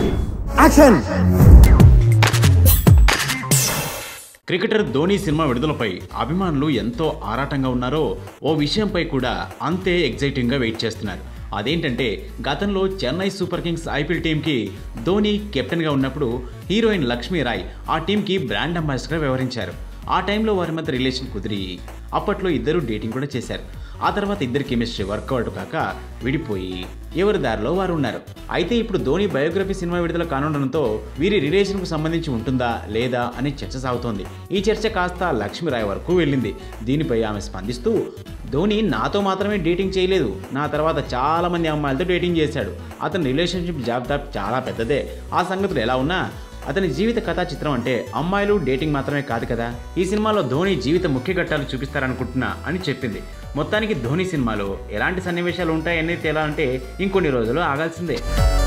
action cricketer Dhoni సినిమా విడుదలపై అభిమానులు ఎంతో ఆరాటంగా ఉన్నారో ఓ విషయంపై కూడా అంతే ఎగ్జైటింగ్గా వెయిట్ చేస్తున్నారు అదేంటంటే గతంలో చెన్నై సూపర్ కింగ్స్ ఐపీఎల్ టీంకి ధోని కెప్టెన్గా ఉన్నప్పుడు హీరోయిన్ లక్ష్మీ రాయ్ ఆ టీంకి బ్రాండ్ అంబాసిడర్గా వ్యవహరించారు ఆ టైంలో వారి మధ్య రిలేషన్ కుదిరి అప్పట్లో ఇద్దరు డేటింగ్ కూడా చేశారు ఆ తర్వాత ఇద్దరి కెమిస్ట్రీ వర్కౌట్ కాక విడిపోయి ఎవరి దారిలో వారు ఉన్నారు అయితే ఇప్పుడు ధోని బయోగ్రఫీ సినిమా విడుదల కానుండడంతో వీరి రిలేషన్కు సంబంధించి ఉంటుందా లేదా అని చర్చ సాగుతోంది ఈ చర్చ కాస్త లక్ష్మీరాయ్ వరకు వెళ్ళింది దీనిపై ఆమె స్పందిస్తూ ధోని నాతో మాత్రమే డేటింగ్ చేయలేదు నా తర్వాత చాలా మంది అమ్మాయిలతో డేటింగ్ చేశాడు అతని రిలేషన్షిప్ జాబితా చాలా పెద్దదే ఆ సంగతులు ఎలా ఉన్నా అతని జీవిత కథా చిత్రం అంటే అమ్మాయిలు డేటింగ్ మాత్రమే కాదు కదా ఈ సినిమాలో ధోని జీవిత ముఖ్య ఘట్టాలు చూపిస్తారనుకుంటున్నా అని చెప్పింది మొత్తానికి ధోని సినిమాలో ఎలాంటి సన్నివేశాలు ఉంటాయనేది తేలాలంటే ఇంకొన్ని రోజులు ఆగాల్సిందే